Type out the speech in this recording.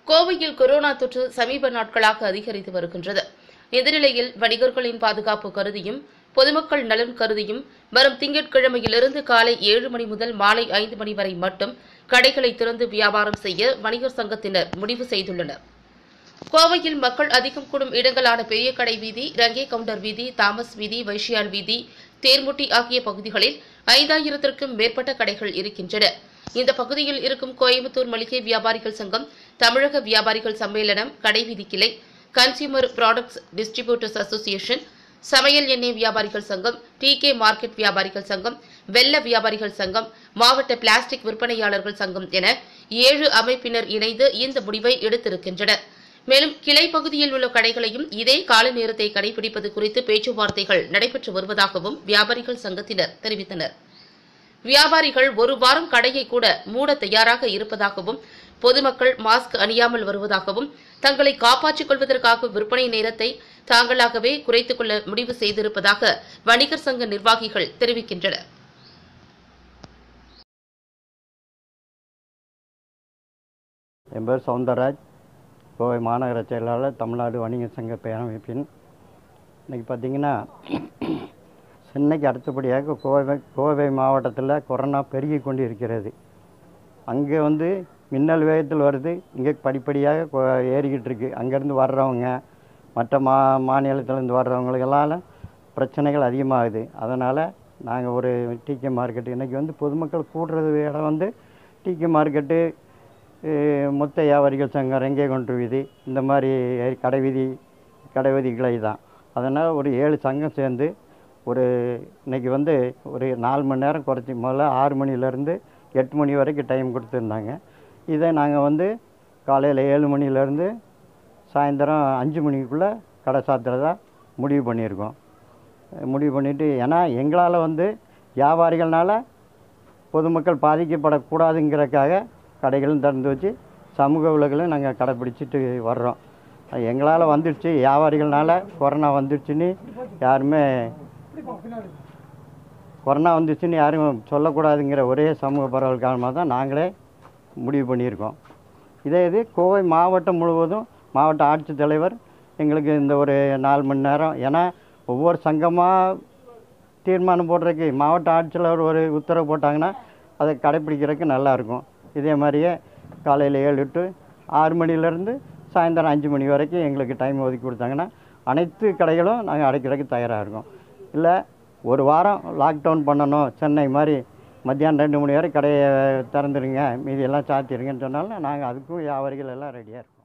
கோவையில் கொரோனா தொற்று சமீப நாட்களாக அதிகரித்து வருகின்றது இந்த நிலையில் வணிகர்களின் பாதுகாப்பு கருதியும் பொதுமக்கள் நலன் கருதியும் வரும் திங்கட்கிழமையிலிருந்து காலை ஏழு மணி முதல் மாலை ஐந்து மணி வரை மட்டும் கடைகளை திறந்து வியாபாரம் செய்ய வணிகர் சங்கத்தினர் முடிவு செய்துள்ளனர் கோவையில் மக்கள் அதிகம் கூடும் இடங்களான பெரிய கடை வீதி ரங்கே கவுண்டர் வீதி தாமஸ் வீதி வைஷியான் வீதி தேர்முட்டி ஆகிய பகுதிகளில் ஐந்தாயிரத்திற்கும் மேற்பட்ட கடைகள் இருக்கின்றன இந்த பகுதியில் இருக்கும் கோயம்புத்தூர் மளிகை வியாபாரிகள் சங்கம் தமிழக வியாபாரிகள் சம்மேளனம் கடைவீதி கிளை கன்சியூமர் ப்ராடக்ட்ஸ் டிஸ்ட்ரிபியூட்டர்ஸ் அசோசியேஷன் சமையல் எண்ணெய் வியாபாரிகள் சங்கம் டி கே மார்க்கெட் வியாபாரிகள் சங்கம் வெள்ள வியாபாரிகள் சங்கம் மாவட்ட பிளாஸ்டிக் விற்பனையாளர்கள் சங்கம் என ஏழு அமைப்பினர் இணைந்து இந்த முடிவை எடுத்திருக்கின்றனர் மேலும் கிளை பகுதியில் உள்ள கடைகளையும் இதே கால நேரத்தை கடைபிடிப்பது குறித்து பேச்சுவார்த்தைகள் நடைபெற்று வருவதாகவும் வியாபாரிகள் சங்கத்தினர் தெரிவித்தனர் வியாபாரிகள் ஒரு வாரம் கடையை கூட மூட தயாராக இருப்பதாகவும் பொதுமக்கள் மாஸ்க் அணியாமல் வருவதாகவும் தங்களை காப்பாற்றிக் கொள்வதற்காக விற்பனை நேரத்தை தாங்களாகவே குறைத்துக் கொள்ள முடிவு செய்திருப்பதாக வணிகர் சங்க நிர்வாகிகள் தெரிவிக்கின்றனர் என் பேர் சவுந்தரராஜ் கோவை மாநகர செயலாளர் தமிழ்நாடு வணிக சங்க பேரமைப்பின் இன்றைக்கி பார்த்தீங்கன்னா சென்னைக்கு அடுத்தபடியாக கோவை கோவை மாவட்டத்தில் கொரோனா பெருகி கொண்டு இருக்கிறது அங்கே வந்து மின்னல் வேகத்தில் வருது இங்கே படிப்படியாக கொ- ஏறிக்கிட்டு இருக்கு அங்கேருந்து வர்றவங்க மற்ற மா மாநிலத்திலேருந்து வர்றவங்களுக்கெல்லாம் பிரச்சனைகள் அதிகமாகுது அதனால் நாங்கள் ஒரு டிகே மார்க்கெட்டு இன்றைக்கி வந்து பொதுமக்கள் கூடுறது இடம் வந்து டிகே மார்க்கெட்டு அஹ், மொத்த வியாபாரிகள் சங்கம் ரெங்கே கொண்டு வீதி இந்த மாதிரி கடை வீதி கடை வீதி கிளை தான் அதனால் ஒரு ஏழு சங்கம் சேர்ந்து ஒரு இன்னைக்கு வந்து ஒரு நாலு மணி நேரம் குறைச்சி முதல்ல ஆறு மணிலேருந்து எட்டு மணி வரைக்கும் டைம் கொடுத்துருந்தாங்க இதை நாங்கள் வந்து காலையில் ஏழு மணிலேருந்து சாயந்தரம் அஞ்சு மணிக்குள்ளே கடை சாத்துறதா முடிவு பண்ணியிருக்கோம் முடிவு பண்ணிவிட்டு ஏன்னா எங்களால் வந்து வியாபாரிகள்னால பொதுமக்கள் பாதிக்கப்படக்கூடாதுங்கிறதுக்காக கடைகளும் திறந்து வச்சு சமூக விலகலும் நாங்கள் கடைப்பிடிச்சிட்டு வர்றோம் அது எங்களால் வந்துடுச்சு வியாபாரிகள்னால கொரோனா வந்துடுச்சுன்னு யாருமே கொரோனா வந்துச்சுன்னு யாரும் சொல்லக்கூடாதுங்கிற ஒரே சமூக பரவல் காரணமாக தான் நாங்களே முடிவு பண்ணியிருக்கோம் இதே இது கோவை மாவட்டம் முழுவதும் மாவட்ட ஆட்சித்தலைவர் எங்களுக்கு இந்த ஒரு நாலு மணி நேரம் ஏன்னா ஒவ்வொரு சங்கமாக தீர்மானம் போடுறதுக்கு மாவட்ட ஆட்சியாளர் ஒரு உத்தரவு போட்டாங்கன்னா அதை கடைப்பிடிக்கிறதுக்கு நல்லாயிருக்கும் இதே மாதிரியே காலையில் ஏழு டு ஆறு மணிலேருந்து சாயந்தரம் அஞ்சு மணி வரைக்கும் எங்களுக்கு டைம் ஒதுக்கி கொடுத்தாங்கன்னா அனைத்து கடைகளும் நாங்கள் அடைக்கிறதுக்கு தயாராக இருக்கோம் இல்லை ஒரு வாரம் லாக்டவுன் பண்ணணும் சென்னை மாதிரி மத்தியானம் ரெண்டு மணி வரை கடையை திறந்துருங்க மீதி எல்லாம் சாத்திடுங்கன்னு சொன்னாலும் நாங்கள் அதுக்கும் வியாபாரிகள் எல்லாம் ரெடியாக இருக்கோம்